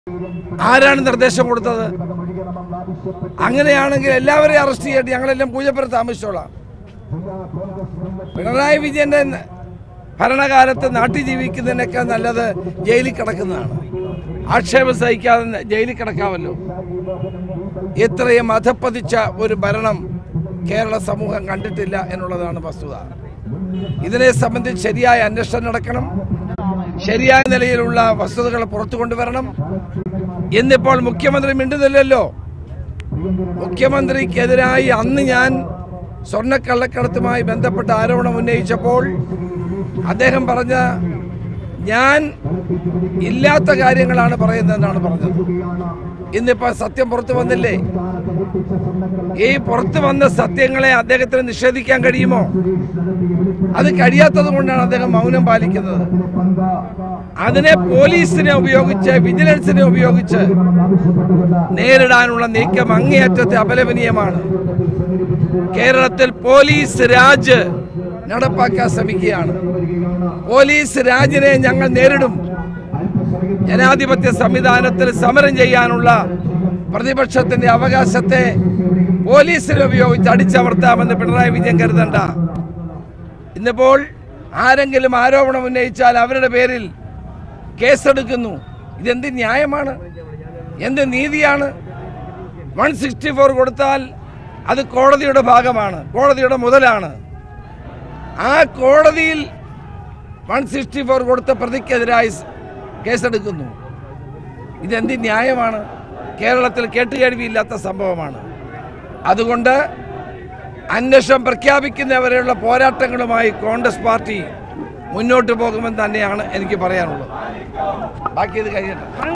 ആരാണ് നിർദ്ദേശം കൊടുത്തത് അങ്ങനെയാണെങ്കിൽ എല്ലാവരെയും അറസ്റ്റ് ചെയ്യട്ടെ ഞങ്ങളെല്ലാം പൂജപ്പുറത്ത് താമസിച്ചോളാം പിണറായി വിജയന്റെ ഭരണകാലത്ത് നാട്ടിൽ ജീവിക്കുന്നതിനൊക്കെ നല്ലത് ജയിലിൽ കിടക്കുന്നതാണ് ആക്ഷേപം സഹിക്കാതെ ജയിലിൽ കിടക്കാമല്ലോ ഇത്രയും അധപ്പതിച്ച ഒരു ഭരണം കേരള സമൂഹം കണ്ടിട്ടില്ല എന്നുള്ളതാണ് വസ്തുത ഇതിനെ സംബന്ധിച്ച് ശരിയായ അന്വേഷണം നടക്കണം ശരിയായ നിലയിലുള്ള വസ്തുതകൾ പുറത്തു കൊണ്ടുവരണം ഇന്നിപ്പോൾ മുഖ്യമന്ത്രി മിണ്ടുന്നില്ലല്ലോ മുഖ്യമന്ത്രിക്കെതിരായി അന്ന് ഞാൻ സ്വർണ്ണക്കള്ളക്കടത്തുമായി ബന്ധപ്പെട്ട ആരോപണം ഉന്നയിച്ചപ്പോൾ അദ്ദേഹം പറഞ്ഞ ഞാൻ ഇല്ലാത്ത കാര്യങ്ങളാണ് പറയുന്നതെന്നാണ് പറഞ്ഞത് ഇന്നിപ്പോ സത്യം പുറത്തു വന്നില്ലേ ഈ പുറത്തു വന്ന സത്യങ്ങളെ അദ്ദേഹത്തിന് നിഷേധിക്കാൻ കഴിയുമോ അത് കഴിയാത്തത് കൊണ്ടാണ് അദ്ദേഹം മൗനം പാലിക്കുന്നത് അതിനെ പോലീസിനെ ഉപയോഗിച്ച് വിജിലൻസിനെ ഉപയോഗിച്ച് നേരിടാനുള്ള നീക്കം അങ്ങേയറ്റത്തെ അപലപനീയമാണ് കേരളത്തിൽ പോലീസ് രാജ് നടപ്പാക്കാൻ ശ്രമിക്കുകയാണ് പോലീസ് രാജിനെ ഞങ്ങൾ നേരിടും ജനാധിപത്യ സംവിധാനത്തിൽ സമരം ചെയ്യാനുള്ള പ്രതിപക്ഷത്തിന്റെ അവകാശത്തെ പോലീസിനെ ഉപയോഗിച്ച് അടിച്ചമർത്താമെന്ന് പിണറായി വിജയൻ കരുതണ്ട ഇന്നിപ്പോൾ ആരെങ്കിലും ആരോപണം ഉന്നയിച്ചാൽ അവരുടെ പേരിൽ കേസെടുക്കുന്നു ഇതെന്ത് ന്യായമാണ് എന്ത് നീതിയാണ് വൺ സിക്സ്റ്റി ഫോർ കൊടുത്താൽ അത് കോടതിയുടെ ഭാഗമാണ് കോടതിയുടെ മുതലാണ് ആ കോടതിയിൽ വൺ സിക്സ്റ്റി ഫോർ കൊടുത്ത പ്രതിക്കെതിരായി സ് കേസെടുക്കുന്നു ഇതെന്ത് ന്യായമാണ് കേരളത്തിൽ കേട്ടുകേഴ്വിയില്ലാത്ത സംഭവമാണ് അതുകൊണ്ട് അന്വേഷണം പ്രഖ്യാപിക്കുന്നവരെയുള്ള പോരാട്ടങ്ങളുമായി കോൺഗ്രസ് പാർട്ടി മുന്നോട്ട് പോകുമെന്ന് തന്നെയാണ് എനിക്ക് പറയാനുള്ളത് ബാക്കി ഇത് കഴിയട്ടെ